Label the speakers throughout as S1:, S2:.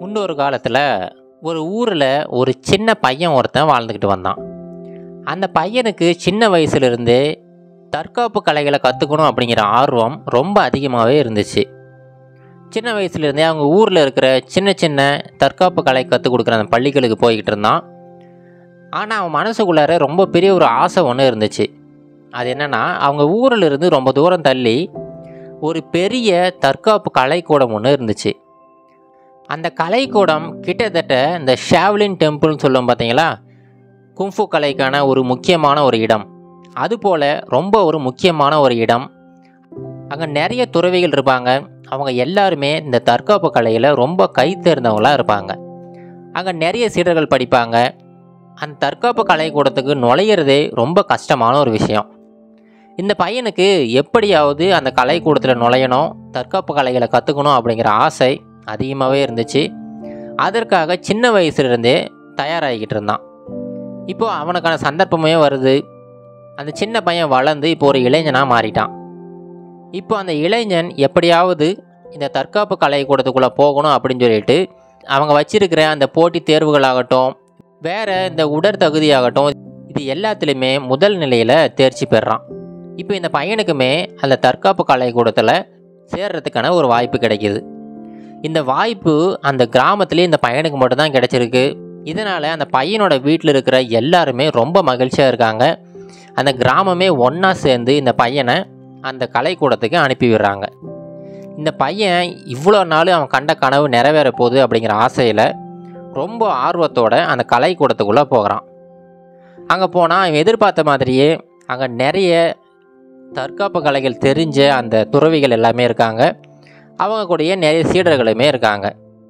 S1: முன்னொரு காலத்தில் ஒரு ஊரில் ஒரு சின்ன பையன் ஒருத்தன் வாழ்ந்துக்கிட்டு வந்தான் அந்த பையனுக்கு சின்ன வயசுலேருந்தே தற்காப்பு கலைகளை கற்றுக்கணும் அப்படிங்கிற ஆர்வம் ரொம்ப அதிகமாகவே இருந்துச்சு சின்ன வயசுலேருந்தே அவங்க ஊரில் இருக்கிற சின்ன சின்ன தற்காப்பு கலை கற்றுக் கொடுக்குற அந்த பள்ளிகளுக்கு போய்கிட்டு இருந்தான் ஆனால் அவன் மனசுக்குள்ளார ரொம்ப பெரிய ஒரு ஆசை ஒன்று இருந்துச்சு அது என்னென்னா அவங்க ஊரில் இருந்து ரொம்ப தூரம் தள்ளி ஒரு பெரிய தற்காப்பு கலைக்கூடம் ஒன்று இருந்துச்சு அந்த கலைக்கூடம் கிட்டத்தட்ட இந்த ஷாவ்லின் டெம்பிள்னு சொல்லுவோம் பார்த்தீங்களா கும்ஃபு கலைக்கான ஒரு முக்கியமான ஒரு இடம் அதுபோல் ரொம்ப ஒரு முக்கியமான ஒரு இடம் அங்கே நிறைய துறவிகள் இருப்பாங்க அவங்க எல்லாருமே இந்த தற்காப்பு கலையில் ரொம்ப கை தேர்ந்தவங்களாக இருப்பாங்க அங்கே நிறைய சீடர்கள் படிப்பாங்க அந்த தற்காப்பு கலைக்கூடத்துக்கு நுழையிறதே ரொம்ப கஷ்டமான ஒரு விஷயம் இந்த பையனுக்கு எப்படியாவது அந்த கலைக்கூடத்தில் நுழையணும் தற்காப்பு கலைகளை கற்றுக்கணும் அப்படிங்கிற ஆசை அதிகமாகவே இருந்துச்சு அதற்காக சின்ன வயசுலேருந்தே தயாராகிக்கிட்டு இருந்தான் இப்போ அவனுக்கான சந்தர்ப்பமே வருது அந்த சின்ன பையன் வளர்ந்து இப்போ ஒரு இளைஞனாக மாறிட்டான் இப்போ அந்த இளைஞன் எப்படியாவது இந்த தற்காப்பு கலைக்கூடத்துக்குள்ளே போகணும் அப்படின்னு சொல்லிட்டு அவங்க வச்சிருக்கிற அந்த போட்டித் தேர்வுகளாகட்டும் வேறு இந்த உடற்தகுதியாகட்டும் இது எல்லாத்துலேயுமே முதல் நிலையில் தேர்ச்சி பெறான் இப்போ இந்த பையனுக்குமே அந்த தற்காப்பு கலைக்கூடத்தில் சேர்றதுக்கான ஒரு வாய்ப்பு கிடைக்கிது இந்த வாய்ப்பு அந்த கிராமத்துலேயே இந்த பையனுக்கு மட்டும்தான் கிடைச்சிருக்கு இதனால் அந்த பையனோட வீட்டில் இருக்கிற எல்லாருமே ரொம்ப மகிழ்ச்சியாக இருக்காங்க அந்த கிராமமே ஒன்றா சேர்ந்து இந்த பையனை அந்த கலைக்கூடத்துக்கு அனுப்பி விடுறாங்க இந்த பையன் இவ்வளோ நாள் அவன் கண்ட கனவு நிறைவேற போகுது அப்படிங்கிற ஆசையில் ரொம்ப ஆர்வத்தோட அந்த கலைக்கூடத்துக்குள்ளே போகிறான் அங்கே போனால் அவன் எதிர்பார்த்த மாதிரியே அங்கே நிறைய தற்காப்பு கலைகள் தெரிஞ்ச அந்த துறவிகள் எல்லாமே இருக்காங்க அவங்க கூடயே நிறைய சீடர்களுமே இருக்காங்க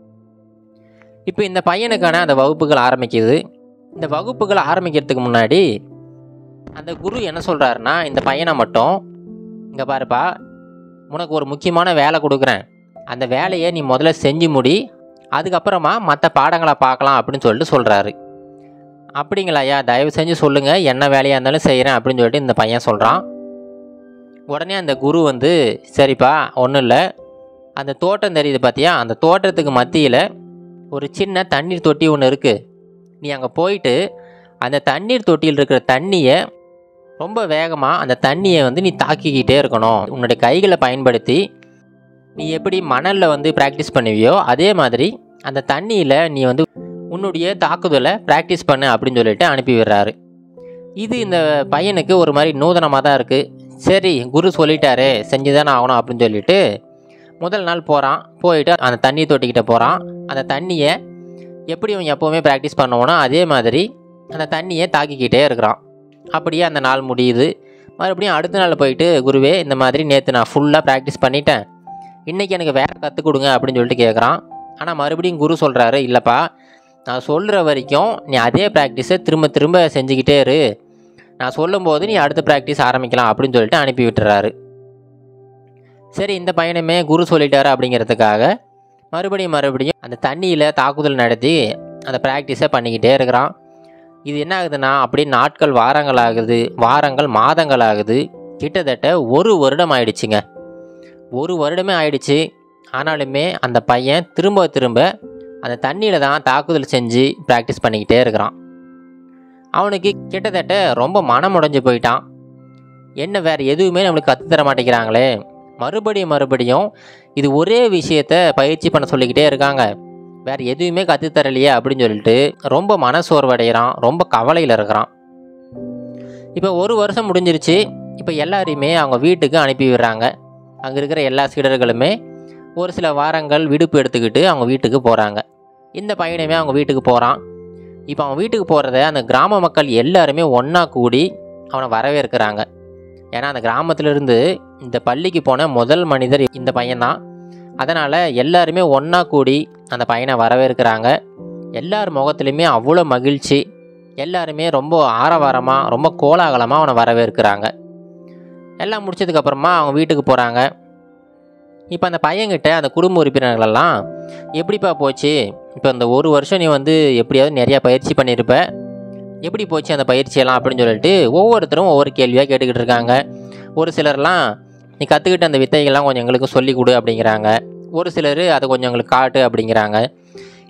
S1: இப்போ இந்த பையனுக்கான அந்த வகுப்புகள் ஆரம்பிக்குது இந்த வகுப்புகள் ஆரம்பிக்கிறதுக்கு முன்னாடி அந்த குரு என்ன சொல்கிறாருன்னா இந்த பையனை மட்டும் இங்கே பாருப்பா உனக்கு ஒரு முக்கியமான வேலை கொடுக்குறேன் அந்த வேலையை நீ முதல்ல செஞ்சு முடி அதுக்கப்புறமா மற்ற பாடங்களை பார்க்கலாம் அப்படின்னு சொல்லிட்டு சொல்கிறாரு அப்படிங்களாயா தயவு செஞ்சு சொல்லுங்கள் என்ன வேலையாக இருந்தாலும் செய்கிறேன் அப்படின்னு சொல்லிட்டு இந்த பையன் சொல்கிறான் உடனே அந்த குரு வந்து சரிப்பா ஒன்றும் இல்லை அந்த தோட்டம் தெரியுது பார்த்தியா அந்த தோட்டத்துக்கு மத்தியில் ஒரு சின்ன தண்ணீர் தொட்டி ஒன்று இருக்குது நீ அங்கே போயிட்டு அந்த தண்ணீர் தொட்டியில் இருக்கிற தண்ணியை ரொம்ப வேகமாக அந்த தண்ணியை வந்து நீ தாக்கிக்கிட்டே இருக்கணும் உன்னுடைய கைகளை பயன்படுத்தி நீ எப்படி மணலில் வந்து ப்ராக்டிஸ் பண்ணுவியோ அதே மாதிரி அந்த தண்ணியில் நீ வந்து உன்னுடைய தாக்குதலை ப்ராக்டிஸ் பண்ணு அப்படின்னு சொல்லிட்டு அனுப்பி விடுறாரு இது இந்த பையனுக்கு ஒரு மாதிரி நூதனமாக தான் இருக்குது சரி குரு சொல்லிட்டாரே செஞ்சு தானே ஆகணும் அப்படின்னு சொல்லிட்டு முதல் நாள் போகிறான் போயிட்டு அந்த தண்ணி தொட்டிக்கிட்ட போகிறான் அந்த தண்ணியை எப்படி அவன் எப்போவுமே ப்ராக்டிஸ் பண்ணுவானோ அதே மாதிரி அந்த தண்ணியை தாக்கிக்கிட்டே இருக்கிறான் அப்படியே அந்த நாள் முடியுது மறுபடியும் அடுத்த நாள் போயிட்டு குருவே இந்த மாதிரி நேற்று நான் ஃபுல்லாக ப்ராக்டிஸ் பண்ணிட்டேன் இன்றைக்கி எனக்கு வேறு கற்றுக் கொடுங்க அப்படின்னு சொல்லிட்டு கேட்குறான் ஆனால் மறுபடியும் குரு சொல்கிறாரு இல்லைப்பா நான் சொல்கிற வரைக்கும் நீ அதே ப்ராக்டிஸை திரும்ப திரும்ப செஞ்சுக்கிட்டே இரு நான் சொல்லும்போது நீ அடுத்த ப்ராக்டிஸ் ஆரம்பிக்கலாம் அப்படின்னு சொல்லிட்டு அனுப்பி விட்டுறாரு சரி இந்த பையனுமே குரு சொல்லிட்டாரு அப்படிங்கிறதுக்காக மறுபடியும் மறுபடியும் அந்த தண்ணியில் தாக்குதல் நடத்தி அந்த ப்ராக்டிஸை பண்ணிக்கிட்டே இருக்கிறான் இது என்ன ஆகுதுன்னா அப்படியே நாட்கள் வாரங்கள் ஆகுது வாரங்கள் மாதங்கள் ஆகுது கிட்டத்தட்ட ஒரு வருடம் ஆயிடுச்சுங்க ஒரு வருடமே ஆயிடுச்சு ஆனாலுமே அந்த பையன் திரும்ப திரும்ப அந்த தண்ணியில் தான் தாக்குதல் செஞ்சு ப்ராக்டிஸ் பண்ணிக்கிட்டே இருக்கிறான் அவனுக்கு கிட்டத்தட்ட ரொம்ப மனம் உடைஞ்சு போயிட்டான் என்ன வேறு எதுவுமே நம்மளுக்கு கற்றுத்தர மாட்டேங்கிறாங்களே மறுபடியும் மறுபடியும் இது ஒரே விஷயத்த பயிற்சி பண்ண சொல்லிக்கிட்டே இருக்காங்க வேறு எதுவுமே கற்றுத்தரலையே அப்படின்னு சொல்லிட்டு ரொம்ப மனசோர்வடைகிறான் ரொம்ப கவலையில் இருக்கிறான் இப்போ ஒரு வருஷம் முடிஞ்சிருச்சு இப்போ எல்லாரையுமே அவங்க வீட்டுக்கு அனுப்பி விடுறாங்க அங்கே இருக்கிற எல்லா சீடர்களுமே ஒரு சில வாரங்கள் விடுப்பு எடுத்துக்கிட்டு அவங்க வீட்டுக்கு போகிறாங்க இந்த பையனுமே அவங்க வீட்டுக்கு போகிறான் இப்போ அவன் வீட்டுக்கு போகிறத அந்த கிராம மக்கள் எல்லாருமே ஒன்றா கூடி அவனை வரவேற்கிறாங்க ஏன்னா அந்த கிராமத்திலிருந்து இந்த பள்ளிக்கு போன முதல் மனிதர் இந்த பையன்தான் அதனால் எல்லாருமே ஒன்றா கூடி அந்த பையனை வரவேற்கிறாங்க எல்லார் முகத்துலையுமே அவ்வளோ மகிழ்ச்சி எல்லாருமே ரொம்ப ஆரவாரமாக ரொம்ப கோலாகலமாக அவனை வரவேற்கிறாங்க எல்லாம் முடிச்சதுக்கப்புறமா அவங்க வீட்டுக்கு போகிறாங்க இப்போ அந்த பையன்கிட்ட அந்த குடும்ப உறுப்பினர்களெல்லாம் எப்படிப்பா போச்சு இப்போ இந்த ஒரு வருஷம் நீ வந்து எப்படியாவது நிறையா பயிற்சி பண்ணியிருப்ப எப்படி போச்சு அந்த பயிற்சியெல்லாம் அப்படின்னு சொல்லிட்டு ஒவ்வொருத்தரும் ஒவ்வொரு கேள்வியாக கேட்டுக்கிட்டு இருக்காங்க ஒரு சிலர்லாம் நீ கற்றுக்கிட்ட அந்த வித்தைகள்லாம் கொஞ்சம் எங்களுக்கு சொல்லிக் கொடு அப்படிங்கிறாங்க ஒரு சிலர் அதை கொஞ்சம் எங்களுக்கு காட்டு அப்படிங்கிறாங்க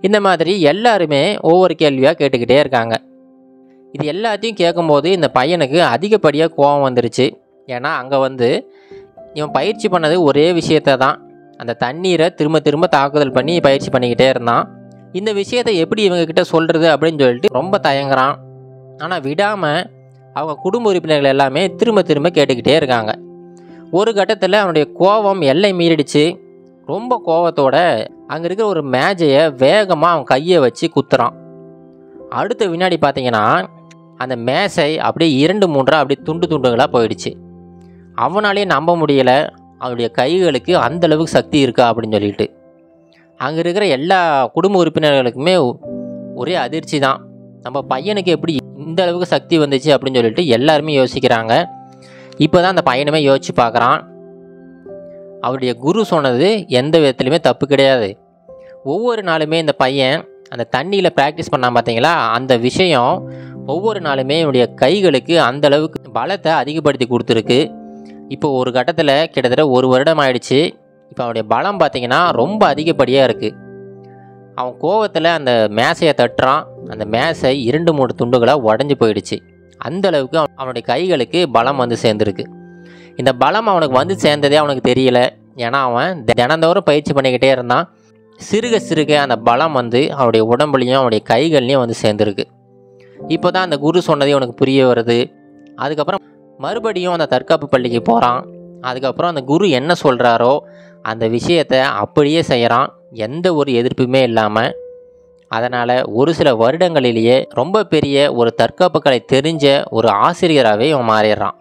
S1: இந்த மாதிரி எல்லாருமே ஒவ்வொரு கேள்வியாக கேட்டுக்கிட்டே இருக்காங்க இது எல்லாத்தையும் கேட்கும்போது இந்த பையனுக்கு அதிகப்படியாக கோபம் வந்துருச்சு ஏன்னா அங்கே வந்து இவன் பயிற்சி பண்ணது ஒரே விஷயத்த தான் அந்த தண்ணீரை திரும்ப திரும்ப தாக்குதல் பண்ணி பயிற்சி பண்ணிக்கிட்டே இருந்தான் இந்த விஷயத்தை எப்படி இவங்கக்கிட்ட சொல்கிறது அப்படின்னு சொல்லிட்டு ரொம்ப தயங்குறான் ஆனால் விடாமல் அவங்க குடும்ப உறுப்பினர்கள் எல்லாமே திரும்ப திரும்ப கேட்டுக்கிட்டே இருக்காங்க ஒரு கட்டத்தில் அவனுடைய கோபம் எல்லை மீறிடுச்சு ரொம்ப கோபத்தோட அங்கே இருக்கிற ஒரு மேஜையை வேகமாக அவன் கையை வச்சு குத்துறான் அடுத்த வினாடி பார்த்தீங்கன்னா அந்த மேசை அப்படியே இரண்டு மூன்றா அப்படியே துண்டு துண்டுகளாக போயிடுச்சு அவனாலே நம்ப முடியலை அவனுடைய கைகளுக்கு அந்த அளவுக்கு சக்தி இருக்கா அப்படின்னு சொல்லிட்டு அங்கே இருக்கிற எல்லா குடும்ப உறுப்பினர்களுக்குமே ஒரே அதிர்ச்சி தான் நம்ம பையனுக்கு எப்படி இந்த அளவுக்கு சக்தி வந்துச்சு அப்படின்னு சொல்லிட்டு எல்லாருமே யோசிக்கிறாங்க இப்போ தான் அந்த பையனுமே யோசிச்சு பார்க்குறான் அவருடைய குரு சொன்னது எந்த விதத்துலையுமே தப்பு கிடையாது ஒவ்வொரு நாளுமே இந்த பையன் அந்த தண்ணியில் ப்ராக்டிஸ் பண்ணான் பார்த்தீங்களா அந்த விஷயம் ஒவ்வொரு நாளுமே என்னுடைய கைகளுக்கு அந்த அளவுக்கு பலத்தை அதிகப்படுத்தி கொடுத்துருக்கு இப்போ ஒரு கட்டத்தில் கிட்டத்தட்ட ஒரு வருடம் ஆயிடுச்சு இப்போ அவனுடைய பலம் பார்த்தீங்கன்னா ரொம்ப அதிகப்படியாக இருக்குது அவன் கோவத்தில் அந்த மேசையை தட்டுறான் அந்த மேசை இரண்டு மூணு துண்டுகளாக உடஞ்சி போயிடுச்சு அந்த அளவுக்கு அவன் அவனுடைய கைகளுக்கு பலம் வந்து சேர்ந்துருக்கு இந்த பலம் அவனுக்கு வந்து சேர்ந்ததே அவனுக்கு தெரியல ஏன்னா அவன் தினந்தோறும் பயிற்சி பண்ணிக்கிட்டே இருந்தான் சிறுக சிறுக அந்த பலம் வந்து அவனுடைய உடம்புலையும் அவனுடைய கைகள்லையும் வந்து சேர்ந்துருக்கு இப்போ தான் அந்த குரு சொன்னதே அவனுக்கு புரிய வருது அதுக்கப்புறம் மறுபடியும் அந்த தற்காப்பு பள்ளிக்கு போகிறான் அதுக்கப்புறம் அந்த குரு என்ன சொல்கிறாரோ அந்த விஷயத்தை அப்படியே செய்கிறான் எந்த ஒரு எதிர்ப்புமே இல்லாமல் அதனால் ஒரு சில வருடங்களிலேயே ரொம்ப பெரிய ஒரு தற்காப்பு கலை தெரிஞ்ச ஒரு ஆசிரியராகவே இவன் மாறிடுறான்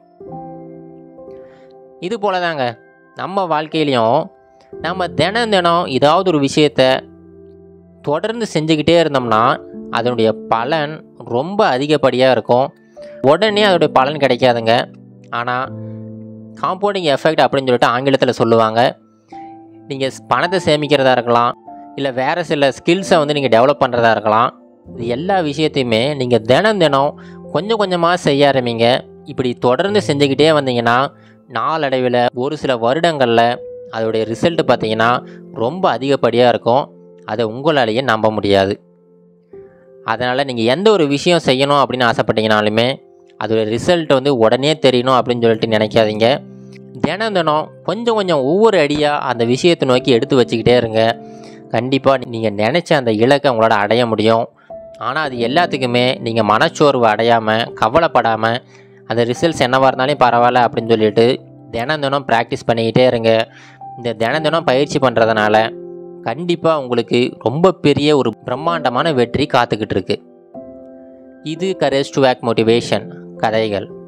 S1: இது போல தாங்க நம்ம வாழ்க்கையிலையும் நம்ம தினம் தினம் ஏதாவது ஒரு விஷயத்த தொடர்ந்து செஞ்சுக்கிட்டே இருந்தோம்னா அதனுடைய பலன் ரொம்ப அதிகப்படியாக இருக்கும் உடனே அதோடைய பலன் கிடைக்காதுங்க ஆனால் காம்பவுண்டிங் எஃபெக்ட் அப்படின்னு சொல்லிட்டு ஆங்கிலத்தில் சொல்லுவாங்க நீங்கள் பணத்தை சேமிக்கிறதா இருக்கலாம் இல்லை வேறு சில ஸ்கில்ஸை வந்து நீங்கள் டெவலப் பண்ணுறதா இருக்கலாம் இது எல்லா விஷயத்தையுமே நீங்கள் தினம் தினம் கொஞ்சம் கொஞ்சமாக செய்ய ஆரம்பிங்க இப்படி தொடர்ந்து செஞ்சுக்கிட்டே வந்தீங்கன்னா நாளடைவில் ஒரு சில வருடங்களில் அதோடைய ரிசல்ட் பார்த்தீங்கன்னா ரொம்ப அதிகப்படியாக இருக்கும் அதை உங்களாலேயே நம்ப முடியாது அதனால் நீங்கள் எந்த ஒரு விஷயம் செய்யணும் அப்படின்னு ஆசைப்பட்டீங்கனாலுமே அதோட ரிசல்ட் வந்து உடனே தெரியணும் அப்படின்னு சொல்லிட்டு நினைக்காதீங்க தினம் தினம் கொஞ்சம் கொஞ்சம் ஒவ்வொரு அடியாக அந்த விஷயத்தை நோக்கி எடுத்து வச்சுக்கிட்டே இருங்க கண்டிப்பாக நீங்கள் நினச்ச அந்த இலக்கை உங்களால் அடைய முடியும் ஆனால் அது எல்லாத்துக்குமே நீங்கள் மனச்சோர்வு அடையாமல் கவலைப்படாமல் அந்த ரிசல்ட்ஸ் என்னவாக இருந்தாலும் பரவாயில்ல அப்படின்னு சொல்லிட்டு தினம் தினம் ப்ராக்டிஸ் பண்ணிக்கிட்டே இருங்க இந்த தினம் தினம் பயிற்சி பண்ணுறதுனால கண்டிப்பாக உங்களுக்கு ரொம்ப பெரிய ஒரு பிரம்மாண்டமான வெற்றி காத்துக்கிட்டு இருக்கு இது கரேஜ் டு வேக் மோட்டிவேஷன் கதைகள்